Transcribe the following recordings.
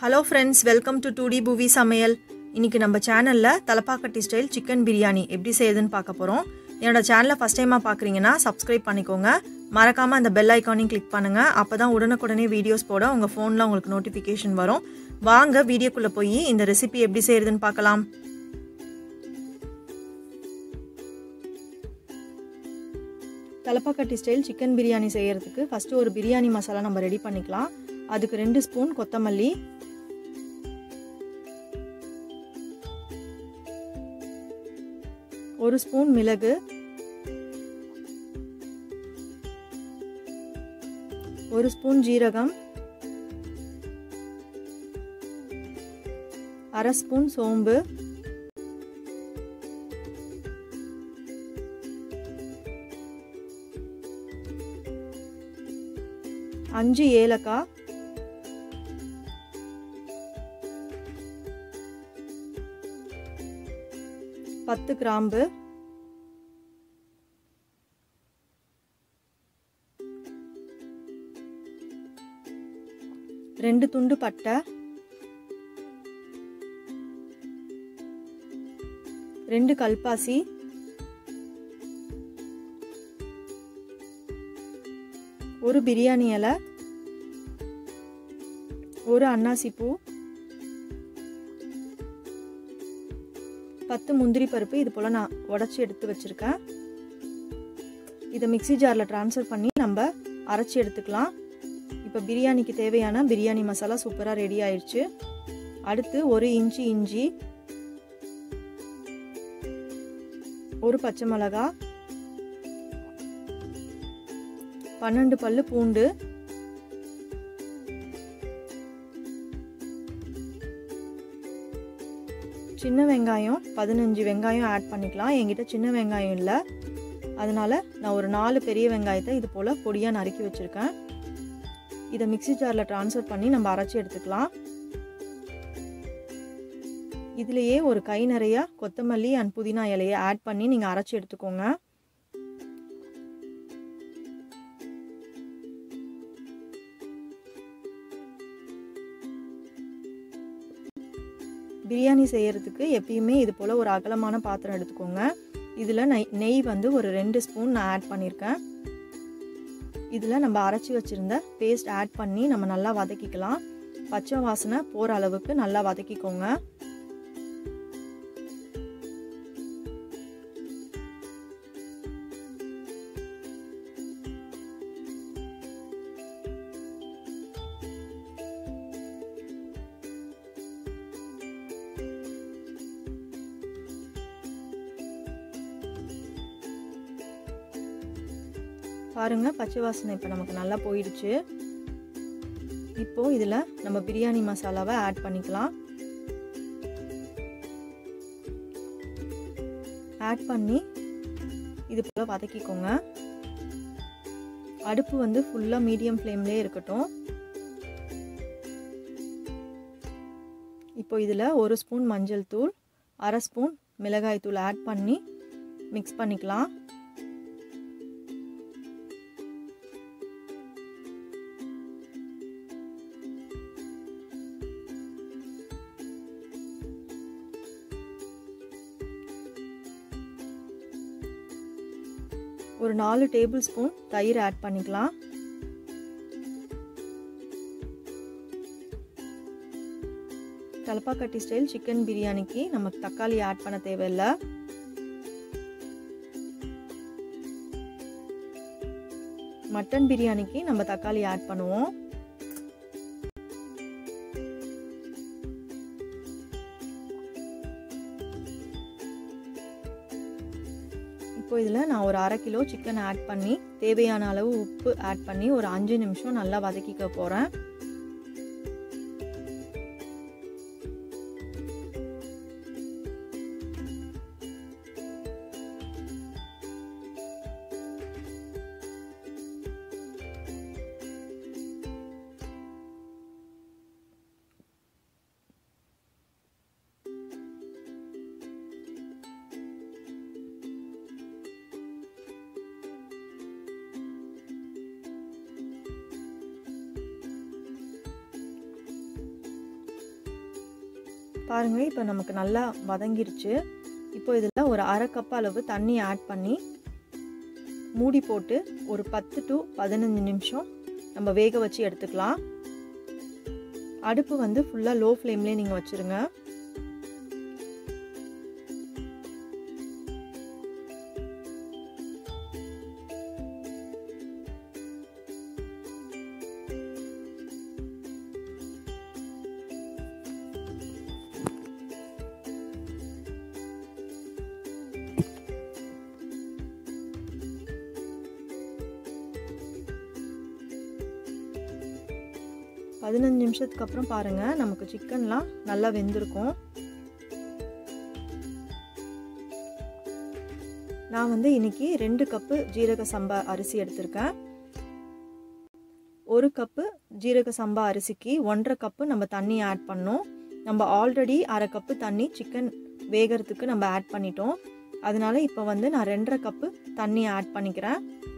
hello friends welcome to to the Poovi சமையல் இன்னைக்கு நம்ம சேனலில் தலப்பாக்கட்டி ஸ்டைல் சிக்கன் பிரியாணி எப்படி செய்யுதுன்னு பார்க்க போகிறோம் என்னோட சேனலை ஃபஸ்ட் டைமாக பார்க்குறீங்கன்னா சப்ஸ்கிரைப் பண்ணிக்கோங்க மறக்காமல் அந்த பெல் ஐக்கானையும் கிளிக் பண்ணுங்கள் அப்போ தான் உடனுக்குடனே வீடியோஸ் போட உங்கள் ஃபோனில் உங்களுக்கு நோட்டிஃபிகேஷன் வரும் வாங்க வீடியோக்குள்ளே போய் இந்த ரெசிபி எப்படி செய்யுதுன்னு பார்க்கலாம் தலப்பாக்கட்டி ஸ்டைல் சிக்கன் பிரியாணி செய்கிறதுக்கு ஃபஸ்ட்டு ஒரு பிரியாணி மசாலா நம்ம ரெடி பண்ணிக்கலாம் அதுக்கு ரெண்டு ஸ்பூன் கொத்தமல்லி ஒரு ஸ்பூன் மிளகு ஒரு ஸ்பூன் ஜீரகம் அரை ஸ்பூன் சோம்பு அஞ்சு ஏலக்காய் பத்து கிராம்பு ரெண்டு துண்டு பட்டை ரெண்டு கல்பாசி ஒரு பிரியாணி இலை ஒரு அன்னாசி பூ பத்து முந்திரி பருப்பு இது போல் நான் உடச்சி எடுத்து வச்சுருக்கேன் இதை மிக்சி ஜாரில் ட்ரான்ஸ்ஃபர் பண்ணி நம்ம அரைச்சி எடுத்துக்கலாம் இப்போ பிரியாணிக்கு தேவையான பிரியாணி மசாலா சூப்பராக ரெடி ஆயிடுச்சு அடுத்து ஒரு இன்ச்சு இஞ்சி ஒரு பச்சை மிளகா பன்னெண்டு பல்லு பூண்டு சின்ன வெங்காயம் பதினஞ்சு வெங்காயம் ஆட் பண்ணிக்கலாம் என்கிட்ட சின்ன வெங்காயம் இல்லை அதனால் நான் ஒரு நாலு பெரிய வெங்காயத்தை இது போல் பொடியாக நறுக்கி வச்சுருக்கேன் இதை மிக்சி ஜாரில் ட்ரான்ஸ்ஃபர் பண்ணி நம்ம அரைச்சி எடுத்துக்கலாம் இதுலேயே ஒரு கை நிறையா கொத்தமல்லி அண்ட் புதினா இலையை ஆட் பண்ணி நீங்கள் அரைச்சி எடுத்துக்கோங்க பிரியாணி செய்கிறதுக்கு எப்பயுமே இது போல் ஒரு அகலமான பாத்திரம் எடுத்துக்கோங்க இதில் நெய் நெய் வந்து ஒரு ரெண்டு ஸ்பூன் நான் ஆட் பண்ணியிருக்கேன் இதில் நம்ம அரைச்சி வச்சுருந்த பேஸ்ட் ஆட் பண்ணி நம்ம நல்லா வதக்கிக்கலாம் பச்சை வாசனை போகிற அளவுக்கு நல்லா வதக்கிக்கோங்க பாருங்க பச்சை வாசனை இப்போ நமக்கு நல்லா போயிடுச்சு இப்போ இதில் நம்ம பிரியாணி மசாலாவை ஆட் பண்ணிக்கலாம் ஆட் பண்ணி இது போல் வதக்கிக்கோங்க அடுப்பு வந்து ஃபுல்லாக மீடியம் ஃப்ளேம்லேயே இருக்கட்டும் இப்போ இதில் ஒரு ஸ்பூன் மஞ்சள் தூள் அரை ஸ்பூன் மிளகாய் தூள் ஆட் பண்ணி மிக்ஸ் பண்ணிக்கலாம் ஒரு நாலு டேபிள் ஸ்பூன் தயிர் ஆட் பண்ணிக்கலாம் தலப்பாக்கட்டி ஸ்டைல் சிக்கன் பிரியாணிக்கு நமக்கு தக்காளி ஆட் பண்ண தேவையில்லை மட்டன் பிரியாணிக்கு நம்ம தக்காளி ஆட் பண்ணுவோம் இப்போ இதில் நான் ஒரு அரை கிலோ சிக்கன் ஆட் பண்ணி தேவையான அளவு உப்பு ஆட் பண்ணி ஒரு அஞ்சு நிமிஷம் நல்லா வதக்கிக்க போகிறேன் பாருங்கள் இப்போ நமக்கு நல்லா வதங்கிருச்சு இப்போ இதில் ஒரு அரை கப் அளவு தண்ணி ஆட் பண்ணி மூடி போட்டு ஒரு பத்து டு பதினஞ்சு நிமிஷம் நம்ம வேக வச்சு எடுத்துக்கலாம் அடுப்பு வந்து ஃபுல்லாக லோ ஃப்ளேம்லேயே நீங்கள் வச்சுருங்க பதினஞ்சு நிமிஷத்துக்கு அப்புறம் பாருங்கள் நமக்கு சிக்கன்லாம் நல்லா வெந்திருக்கும் நான் வந்து இன்னைக்கு ரெண்டு கப்பு ஜீரக சம்பா அரிசி எடுத்திருக்கேன் ஒரு கப்பு ஜீரக சம்பா அரிசிக்கு ஒன்றரை கப்பு நம்ம தண்ணி ஆட் பண்ணோம் நம்ம ஆல்ரெடி அரை கப்பு தண்ணி சிக்கன் வேகிறதுக்கு நம்ம ஆட் பண்ணிட்டோம் அதனால இப்போ வந்து நான் ரெண்டரை கப்பு தண்ணி ஆட் பண்ணிக்கிறேன்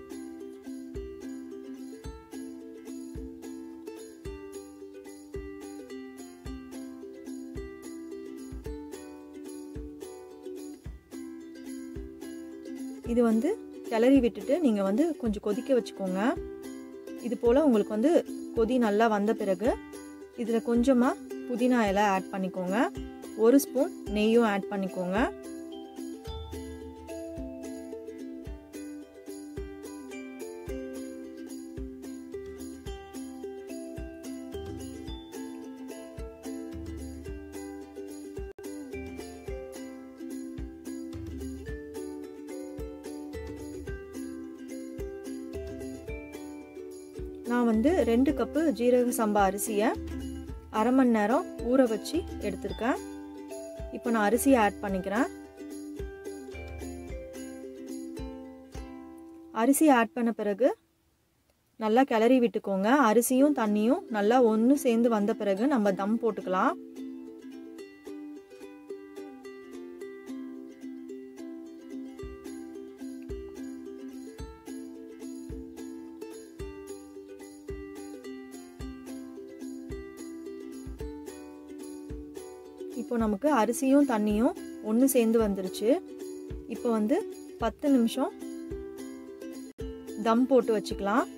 இது வந்து கிளறி விட்டுட்டு நீங்கள் வந்து கொஞ்சம் கொதிக்க வச்சுக்கோங்க இது போல் உங்களுக்கு வந்து கொதி நல்லா வந்த பிறகு இதில் கொஞ்சமாக புதினா இலை ஆட் பண்ணிக்கோங்க ஒரு ஸ்பூன் நெய்யும் ஆட் பண்ணிக்கோங்க நான் வந்து ரெண்டு கப்பு ஜீரக சம்பா அரிசியை அரை மணி நேரம் ஊற வச்சு எடுத்திருக்கேன் இப்போ நான் அரிசியை ஆட் பண்ணிக்கிறேன் அரிசி ஆட் பண்ண பிறகு நல்லா கிளறி விட்டுக்கோங்க அரிசியும் தண்ணியும் நல்லா ஒன்று சேர்ந்து வந்த பிறகு நம்ம தம் போட்டுக்கலாம் இப்போ நமக்கு அரிசியும் தண்ணியும் ஒன்று சேர்ந்து வந்துருச்சு இப்போ வந்து பத்து நிமிஷம் தம் போட்டு வச்சுக்கலாம்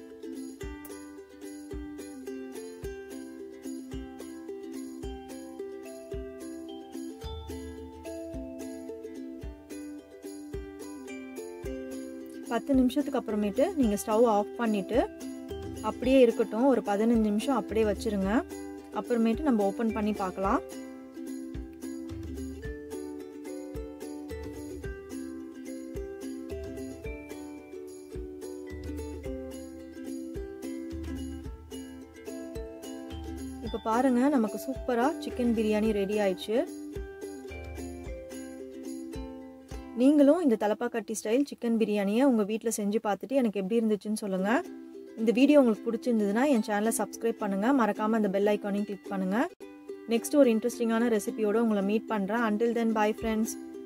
பத்து நிமிஷத்துக்கு அப்புறமேட்டு நீங்கள் ஸ்டவ் ஆஃப் பண்ணிவிட்டு அப்படியே இருக்கட்டும் ஒரு பதினஞ்சு நிமிஷம் அப்படியே வச்சுருங்க அப்புறமேட்டு நம்ம ஓப்பன் பண்ணி பார்க்கலாம் இப்போ பாருங்க நமக்கு சூப்பராக சிக்கன் பிரியாணி ரெடி ஆயிடுச்சு நீங்களும் இந்த தலப்பாக்கட்டி ஸ்டைல் சிக்கன் பிரியாணியை உங்கள் வீட்டில் செஞ்சு பார்த்துட்டு எனக்கு எப்படி இருந்துச்சுன்னு சொல்லுங்கள் இந்த வீடியோ உங்களுக்கு பிடிச்சிருந்ததுன்னா என் சேனலை சப்ஸ்கிரைப் பண்ணுங்கள் மறக்காமல் அந்த பெல் ஐக்கானையும் கிளிக் பண்ணுங்கள் நெக்ஸ்ட் ஒரு இன்ட்ரெஸ்டிங்கான ரெசிபியோடு உங்களை மீட் பண்ணுறேன் அண்டில் தென் பாய் ஃப்ரெண்ட்ஸ்